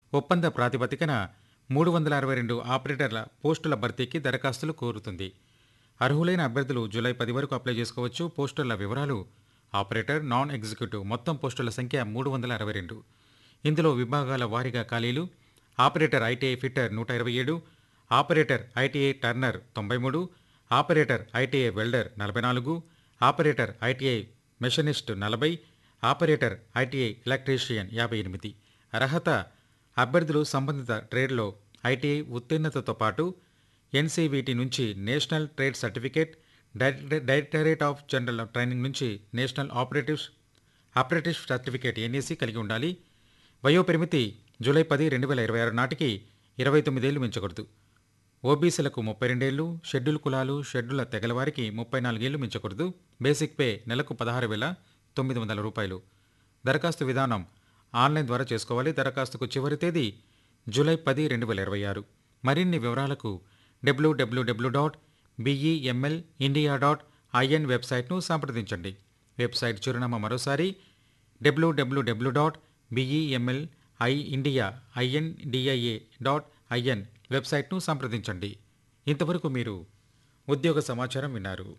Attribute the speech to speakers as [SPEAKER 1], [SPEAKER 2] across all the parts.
[SPEAKER 1] ఒప్పంద ప్రాతిపదికన మూడు వందల అరవై రెండు ఆపరేటర్ల పోస్టుల భర్తీకి దరఖాస్తులు కోరుతుంది అర్హులైన అభ్యర్థులు జూలై పది వరకు అప్లై చేసుకోవచ్చు పోస్టుల వివరాలు ఆపరేటర్ నాన్ ఎగ్జిక్యూటివ్ మొత్తం పోస్టుల సంఖ్య మూడు వందల అరవై రెండు ఇందులో విభాగాల వారీగా ఖాళీలు ఆపరేటర్ ఐటీఐ ఫిట్టర్ నూట ఇరవై ఏడు ఆపరేటర్ ఐటీఐ టర్నర్ తొంభై మూడు ఆపరేటర్ ఐటీఐ వెల్డర్ నలభై నాలుగు ఆపరేటర్ ఐటీఐ మెషనిస్ట్ నలభై ఆపరేటర్ ఐటీఐ ఎలక్ట్రీషియన్ యాభై ఎనిమిది అర్హత అభ్యర్థులు సంబంధిత ట్రేడ్లో ఐటీఐ ఉత్తీర్ణతతో పాటు ఎన్సీవీటీ నుంచి national trade certificate direct- directorate of general training నుంచి national operatives operative certificate NAC కలిగి ఉండాలి వయోపరిమితి జూలై పది రెండు వేల ఇరవై ఆరు నాటికి ఇరవై తొమ్మిదేళ్లు మించకూడదు ఓబీసీలకు ముప్పై రెండేళ్లు షెడ్యూల్ కులాలు షెడ్యూల తెగల వారికి ముప్పై నాలుగేళ్లు మించకూడదు బేసిక్ పే నెలకు పదహారు వేల తొమ్మిది వందల రూపాయలు దరఖాస్తు విధానం ఆన్లైన్ ద్వారా చేసుకోవాలి దరఖాస్తుకు చివరి తేదీ జూలై పది రెండు వేల ఇరవై ఆరు మరిన్ని వివరాలకు డబ్ల్యూడబ్ల్యూడబ్ల్యూ dot BEML India dot IN వెబ్సైట్ను సంప్రదించండి వెబ్సైట్ చిరునామా మరోసారి డబ్ల్యూడబ్ల్యూడబ్ల్యూ dot BEML I India I N D I A dot IN వెబ్సైట్ను సంప్రదించండి ఇంతవరకు మీరు ఉద్యోగ సమాచారం విన్నారు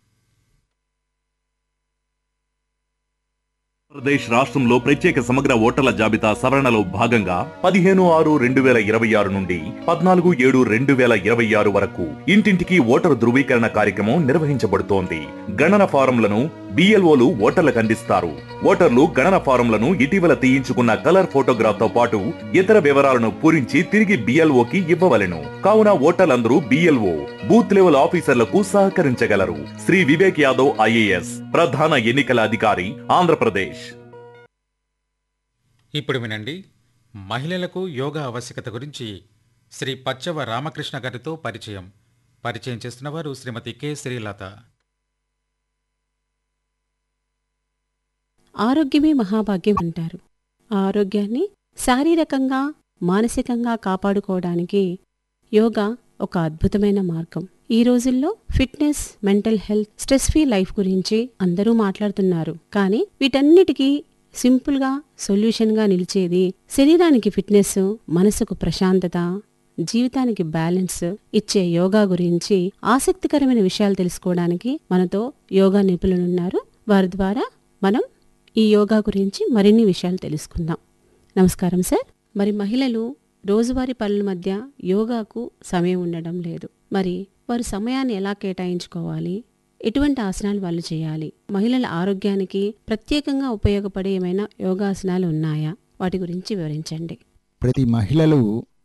[SPEAKER 2] ఆంధ్రప్రదేశ్ రాష్ట్రంలో ప్రత్యేక సమగ్ర ఓటర్ల జాబితా సవరణలో భాగంగా పదిహేను ఆరు రెండు వేల ఇరవై ఆరు నుండి పద్నాలుగు ఏడు రెండు వేల ఇరవై ఆరు వరకు ఇంటింటికి ఓటరు ధృవీకరణ కార్యక్రమం నిర్వహించబడుతోంది గణన ఫారంలను బిఎల్ఓలు ఓటర్లకు అందిస్తారు ఓటర్లు గణన ఫారంలను ఇటీవల తీయించుకున్న కలర్ ఫోటోగ్రాఫ్ తో పాటు ఇతర వివరాలను పూరించి తిరిగి బిఎల్ఓకి ఇవ్వవలెను కావున ఓటర్లందరూ బిఎల్ఓ బూత్ లెవెల్ ఆఫీసర్లకు సహకరించగలరు శ్రీ వివేక్ యాదవ్ ఐఏఎస్ ప్రధాన ఎన్నికల అధికారి ఆంధ్రప్రదేశ్
[SPEAKER 1] ఇప్పుడు వినండి మహిళలకు యోగా ఆవశ్యకత గురించి శ్రీ పచ్చవ రామకృష్ణ గారితో పరిచయం పరిచయం చేస్తున్నవారు శ్రీమతి కె శ్రీలత
[SPEAKER 3] ఆరోగ్యమే మహాభాగ్యం అంటారు ఆ ఆరోగ్యాన్ని శారీరకంగా మానసికంగా కాపాడుకోవడానికి యోగా ఒక అద్భుతమైన మార్గం ఈ రోజుల్లో fitness mental health stress free life గురించి అందరూ మాట్లాడుతున్నారు కానీ వీటన్నిటికీ సింపుల్గా సొల్యూషన్గా నిలిచేది శరీరానికి ఫిట్నెస్ మనసుకు ప్రశాంతత జీవితానికి బ్యాలెన్స్ ఇచ్చే యోగా గురించి ఆసక్తికరమైన విషయాలు తెలుసుకోవడానికి మనతో యోగా నిపుణులున్నారు వారి ద్వారా మనం ఈ యోగా గురించి మరిన్ని విషయాలు తెలుసుకుందాం నమస్కారం సార్ మరి మహిళలు రోజువారీ పనుల మధ్య యోగాకు సమయం ఉండడం లేదు మరి వారు సమయాన్ని ఎలా కేటాయించుకోవాలి ఎటువంటి ఆసనాలు వాళ్ళు చేయాలి మహిళల ఆరోగ్యానికి ప్రత్యేకంగా ఉపయోగపడే ఏమైనా యోగాసనాలు ఉన్నాయా వాటి గురించి వివరించండి
[SPEAKER 4] ప్రతి మహిళలు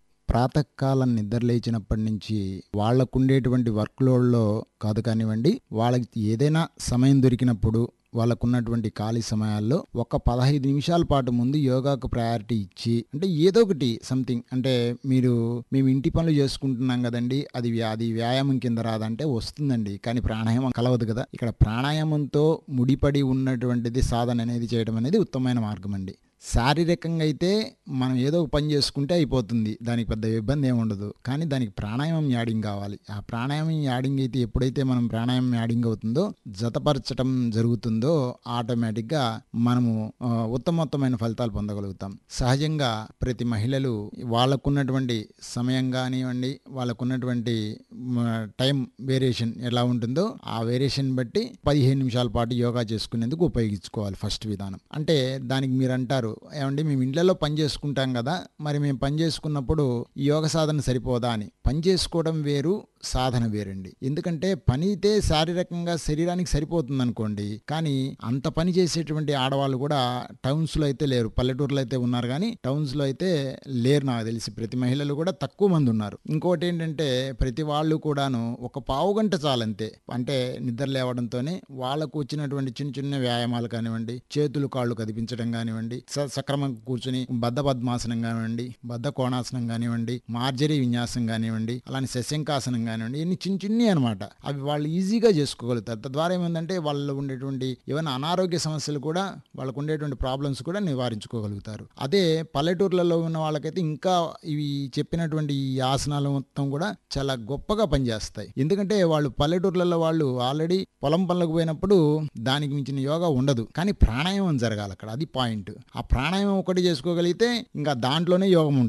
[SPEAKER 4] ప్రాతకాలం నిద్ర లేచినప్పటి నుంచి వాళ్ళకుండేటువంటి వర్క్ లోడ్లో కాదు కానివ్వండి వాళ్ళకి ఏదైనా సమయం దొరికినప్పుడు వాళ్ళకున్నటువంటి ఖాళీ సమయాల్లో ఒక పదహైదు నిమిషాల పాటు ముందు యోగాకు ప్రయారిటీ ఇచ్చి అంటే ఏదో ఒకటి సంథింగ్ అంటే మీరు మేము ఇంటి పనులు చేసుకుంటున్నాం కదండి అది వ్యా- అది వ్యాయామం కింద రాదంటే వస్తుందండి కానీ ప్రాణాయామం కలవదు కదా ఇక్కడ ప్రాణాయామంతో ముడిపడి ఉన్నటువంటిది సాధన అనేది చేయడం అనేది ఉత్తమమైన మార్గం అండి శారీరకంగా అయితే మనం ఏదో ఒక పని చేసుకుంటే అయిపోతుంది దానికి పెద్ద ఇబ్బంది ఏమి ఉండదు కానీ దానికి ప్రాణాయామం యాడింగ్ కావాలి ఆ ప్రాణాయామం యాడింగ్ అయితే ఎప్పుడైతే మనం ప్రాణాయామం యాడింగ్ అవుతుందో జతపరచడం జరుగుతుందో ఆటోమేటిక్గా మనము ఆ, ఉత్తమోత్తమైన ఫలితాలు పొందగలుగుతాం సహజంగా ప్రతి మహిళలు వాళ్ళకున్నటువంటి సమయం కానివ్వండి వాళ్ళకున్నటువంటి మ, టైం వేరియేషన్ ఎలా ఉంటుందో ఆ వేరియేషన్ బట్టి పదిహేను నిమిషాల పాటు యోగా చేసుకునేందుకు ఉపయోగించుకోవాలి ఫస్ట్ విధానం అంటే దానికి మీరు అంటారు ఏమండి మేము ఇండ్లలో పని చేసుకుంటాం కదా మరి మేము పని చేసుకున్నప్పుడు ఈ యోగ సాధన సరిపోదా అని పని చేసుకోవడం వేరు సాధన వేరండి ఎందుకంటే పని అయితే శారీరకంగా శరీరానికి సరిపోతుంది అనుకోండి కానీ అంత పని చేసేటువంటి ఆడవాళ్ళు కూడా టౌన్స్ లో అయితే లేరు పల్లెటూరులో అయితే ఉన్నారు కానీ టౌన్స్ లో అయితే లేరు నాకు తెలిసి ప్రతి మహిళలు కూడా తక్కువ మంది ఉన్నారు ఇంకోటి ఏంటంటే ప్రతి వాళ్ళు కూడాను ఒక పావు గంట చాలంతే అంటే నిద్ర లేవడంతోనే వాళ్ళకు వచ్చినటువంటి చిన్న చిన్న వ్యాయామాలు కానివ్వండి చేతులు కాళ్ళు కదిపించడం కానివ్వండి స- సక్రమంగా కూర్చుని బద్ధ పద్మాసనం కానివ్వండి బద్ధ కోణాసనం కానివ్వండి మార్జరీ విన్యాసం కానివ్వండి అలానే శశంకాసనం కానివ్వండి ఇన్ని చిన్న చిన్ని అనమాట అవి వాళ్ళు ఈజీగా చేసుకోగలుగుతారు తద్వారా ఏమైందంటే వాళ్ళు ఉండేటువంటి ఏమైనా అనారోగ్య సమస్యలు కూడా వాళ్ళకు ఉండేటువంటి ప్రాబ్లమ్స్ కూడా నివారించుకోగలుగుతారు అదే పల్లెటూర్లలో ఉన్న వాళ్ళకైతే ఇంకా ఇవి చెప్పినటువంటి ఈ ఆసనాలు మొత్తం కూడా చాలా గొప్పగా పనిచేస్తాయి ఎందుకంటే వాళ్ళు పల్లెటూర్లలో వాళ్ళు ఆల్రెడీ పొలం పనులకు పోయినప్పుడు దానికి మించిన యోగా ఉండదు కానీ ప్రాణాయామం జరగాలి అక్కడ అది పాయింట్ ఆ ప్రాణాయామం ఒకటి చేసుకోగలిగితే ఇంకా దాంట్లోనే యోగం ఉంటుంది